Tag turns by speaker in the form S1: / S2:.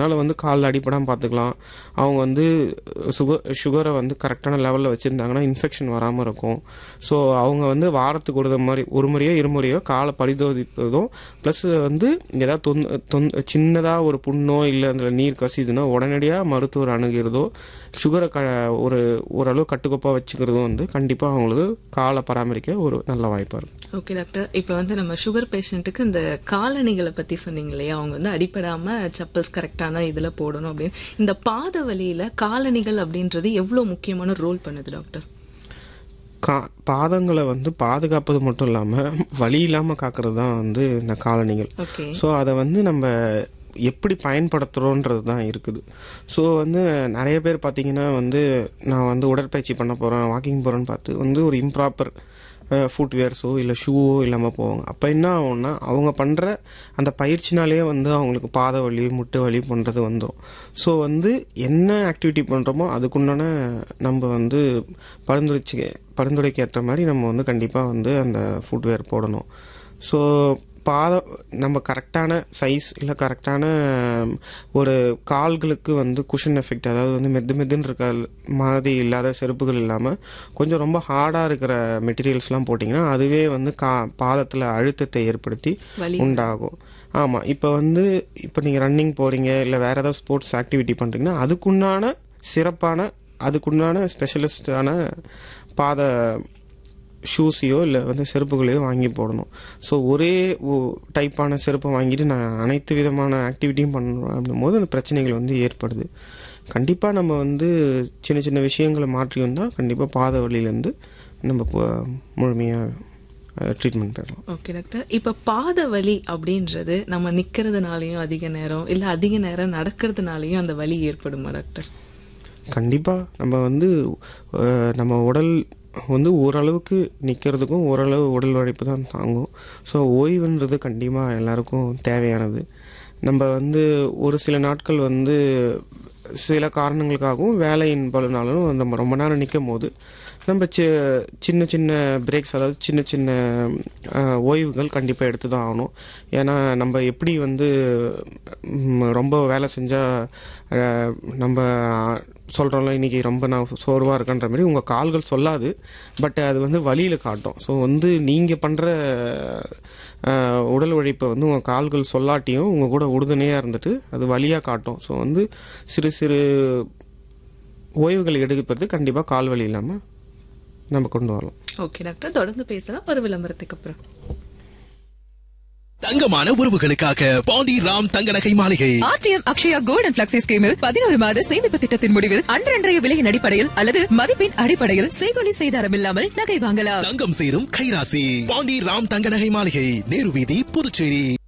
S1: அதனால வந்து காலில் அடிப்படாமல் பார்த்துக்கலாம் அவங்க வந்து சுகர் சுகரை வந்து கரெக்டான லெவலில் வச்சுருந்தாங்கன்னா இன்ஃபெக்ஷன் வராமல் இருக்கும் ஸோ அவங்க வந்து வாரத்துக்கு ஒரு மாதிரி ஒரு முறையோ இருமுறையோ காலை பரிதோதிப்பதும் ப்ளஸ் வந்து ஏதாவது தொந் தொந் சின்னதாக ஒரு புண்ணோ இல்லை அதில் நீர் கசிதுன்னா உடனடியாக மருத்துவர் அணுகிறதோ சுகரை க ஒரு ஓரளவு கட்டுக்கோப்பாக வச்சுக்கிறதும் வந்து கண்டிப்பாக அவங்களுக்கு காலை பராமரிக்க ஒரு நல்ல வாய்ப்பாக இருக்கும்
S2: ஓகே டாக்டர் இப்போ வந்து நம்ம சுகர் பேஷண்ட்டுக்கு இந்த காலணிகளை பத்தி சொன்னீங்க இல்லையா அவங்க வந்து அடிப்படாம செப்பல்ஸ் கரெக்டான இதுல போடணும் அப்படின்னு இந்த பாத வலியில காலணிகள் அப்படின்றது எவ்வளவு முக்கியமான ரோல் பண்ணுது டாக்டர்
S1: கா பாதங்களை வந்து பாதுகாப்பது மட்டும் இல்லாமல் வலி இல்லாமல் காக்கிறது தான் வந்து இந்த காலணிகள்
S2: ஓகே
S1: ஸோ அதை வந்து நம்ம எப்படி பயன்படுத்துகிறோன்றது தான் இருக்குது ஸோ வந்து நிறைய பேர் பார்த்தீங்கன்னா வந்து நான் வந்து உடற்பயிற்சி பண்ண போகிறேன் வாக்கிங் போகிறேன்னு பார்த்து வந்து ஒரு இம்ப்ராப்பர் ஃபுட்வேர்ஸோ இல்லை ஷூவோ இல்லாமல் போவாங்க அப்போ என்ன ஆகும்னா அவங்க பண்ணுற அந்த பயிற்சினாலே வந்து அவங்களுக்கு பாத வலி முட்டு வலி பண்ணுறது வந்துடும் ஸோ வந்து என்ன ஆக்டிவிட்டி பண்ணுறோமோ அதுக்குண்டான நம்ம வந்து பரிந்துரைச்சு பரிந்துரைக்கு ஏற்ற மாதிரி நம்ம வந்து கண்டிப்பாக வந்து அந்த ஃபுட்வேர் போடணும் ஸோ பாதம் நம்ம கரெக்டான சைஸ் இல்லை கரெக்டான ஒரு கால்களுக்கு வந்து குஷன் எஃபெக்ட் அதாவது வந்து மெது மெதுன்னு இருக்க மாதிரி இல்லாத செருப்புகள் இல்லாமல் கொஞ்சம் ரொம்ப ஹார்டாக இருக்கிற மெட்டீரியல்ஸ்லாம் போட்டிங்கன்னா அதுவே வந்து கா பாதத்தில் அழுத்தத்தை ஏற்படுத்தி
S2: வலி
S1: உண்டாகும் ஆமாம் இப்போ வந்து இப்போ நீங்கள் ரன்னிங் போகிறீங்க இல்லை வேறு ஏதாவது ஸ்போர்ட்ஸ் ஆக்டிவிட்டி பண்ணுறீங்கன்னா அதுக்குண்டான சிறப்பான அதுக்குண்டான ஸ்பெஷலிஸ்டான பாத ஷூஸையோ இல்லை வந்து செருப்புகளையோ வாங்கி போடணும் ஸோ ஒரே டைப்பான செருப்பை வாங்கிட்டு நான் அனைத்து விதமான ஆக்டிவிட்டியும் பண்ணுறோம் அப்படின்னும் போது அந்த பிரச்சனைகள் வந்து ஏற்படுது கண்டிப்பாக நம்ம வந்து சின்ன சின்ன விஷயங்களை மாற்றி வந்தால் கண்டிப்பாக பாத வழியிலேருந்து நம்ம முழுமையாக ட்ரீட்மெண்ட் பெறலாம்
S2: ஓகே டாக்டர் இப்ப பாத வலி அப்படின்றது நம்ம நிக்கிறதுனாலயும் அதிக நேரம் இல்ல அதிக நேரம் நடக்கிறதுனாலயும் அந்த வலி ஏற்படுமா டாக்டர்
S1: கண்டிப்பாக நம்ம வந்து அஹ், நம்ம உடல் வந்து ஓரளவுக்கு நிற்கிறதுக்கும் ஓரளவு உடல் உழைப்பு தான் தாங்கும் ஸோ ஓய்வுன்றது கண்டிப்பாக எல்லாருக்கும் தேவையானது நம்ம வந்து ஒரு சில நாட்கள் வந்து சில காரணங்களுக்காகவும் வேலையின் பலனாலும் நம்ம ரொம்ப நேரம் நிற்கும் போது நம்ம சி சின்ன சின்ன பிரேக்ஸ் அதாவது சின்ன சின்ன அஹ், ஓய்வுகள் கண்டிப்பாக எடுத்து தான் ஆகணும் ஏன்னா நம்ம எப்படி வந்து ம், ரொம்ப வேலை செஞ்சால் நம்ம சொல்கிறோம்ல இன்றைக்கி ரொம்ப நான் சோர்வாக இருக்கன்ற மாதிரி உங்கள் கால்கள் சொல்லாது பட் அது வந்து வழியில் காட்டும் ஸோ வந்து நீங்கள் பண்ணுற உடல் உழைப்பை வந்து உங்கள் கால்கள் சொல்லாட்டியும் உங்கள் கூட உறுதுணையாக இருந்துட்டு அது வழியாக காட்டும் ஸோ வந்து சிறு சிறு ஓய்வுகள் எடுக்கிறது கண்டிப்பாக கால் வலி இல்லாமல் நம்ம கொண்டு வரலாம்
S2: ஓகே டாக்டர் தொடர்ந்து பேசலாம் ஒரு விளம்பரத்துக்கு அப்புறம்
S3: தங்கமான உறவுகளுக்காக பாண்டி ராம் தங்க நகை மாளிகை
S4: RTM Akshaya gold and flexi ஸ்கீமில் பதினோரு மாத சேமிப்பு திட்டத்தின் முடிவில் அன்றன்றைய விலையின் அடிப்படையில் அல்லது மதிப்பின் அடிப்படையில் செய்கொலி செய்தாரம் இல்லாமல் நகை வாங்கலாம்
S3: தங்கம் சேரும் கைராசி பாண்டி ராம் தங்க நகை மாளிகை நேரு வீதி புதுச்சேரி